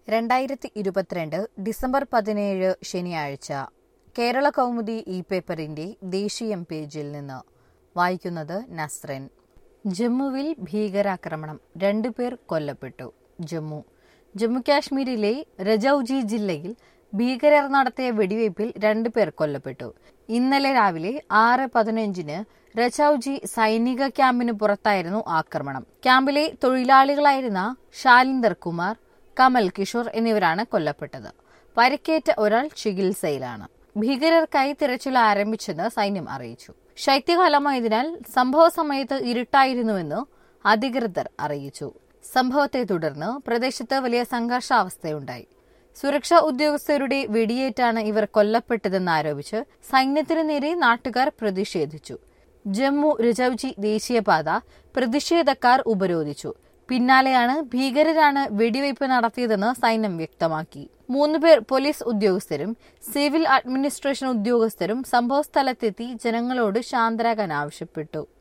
രണ്ടായിരത്തി ഇരുപത്തിരണ്ട് ഡിസംബർ പതിനേഴ് ശനിയാഴ്ച കേരള കൗമുദി ഇ പേപ്പറിന്റെ ദേശീയം പേജിൽ നിന്ന് വായിക്കുന്നത് നസ്രൻ ജമ്മുവിൽ ഭീകരാക്രമണം രണ്ടുപേർ കൊല്ലപ്പെട്ടു ജമ്മു ജമ്മു കാശ്മീരിലെ രജൌജി ജില്ലയിൽ ഭീകരർ നടത്തിയ വെടിവയ്പിൽ രണ്ടുപേർ കൊല്ലപ്പെട്ടു ഇന്നലെ രാവിലെ ആറ് പതിനഞ്ചിന് രജൌജി സൈനിക ക്യാമ്പിന് പുറത്തായിരുന്നു ആക്രമണം ക്യാമ്പിലെ തൊഴിലാളികളായിരുന്ന ശാലിന്ദർ കുമാർ കമൽ കിഷോർ എന്നിവരാണ് കൊല്ലപ്പെട്ടത് പരിക്കേറ്റ ഒരാൾ ചികിത്സയിലാണ് ഭീകരർക്കായി തിരച്ചിൽ ആരംഭിച്ചെന്ന് സൈന്യം അറിയിച്ചു ശൈത്യകാലമായതിനാൽ സംഭവ സമയത്ത് ഇരുട്ടായിരുന്നുവെന്ന് അധികൃതർ അറിയിച്ചു സംഭവത്തെ തുടർന്ന് പ്രദേശത്ത് വലിയ സംഘർഷാവസ്ഥയുണ്ടായി സുരക്ഷാ ഉദ്യോഗസ്ഥരുടെ വെടിയേറ്റാണ് ഇവർ കൊല്ലപ്പെട്ടതെന്ന് ആരോപിച്ച് സൈന്യത്തിനു നേരെ നാട്ടുകാർ പ്രതിഷേധിച്ചു ജമ്മു രജൌജി ദേശീയപാത പ്രതിഷേധക്കാർ ഉപരോധിച്ചു പിന്നാലെയാണ് ഭീകരരാണ് വെടിവയ്പ് നടത്തിയതെന്ന് സൈന്യം വ്യക്തമാക്കി മൂന്നുപേർ പോലീസ് ഉദ്യോഗസ്ഥരും സിവിൽ അഡ്മിനിസ്ട്രേഷൻ ഉദ്യോഗസ്ഥരും സംഭവസ്ഥലത്തെത്തി ജനങ്ങളോട് ശാന്തരാകാൻ ആവശ്യപ്പെട്ടു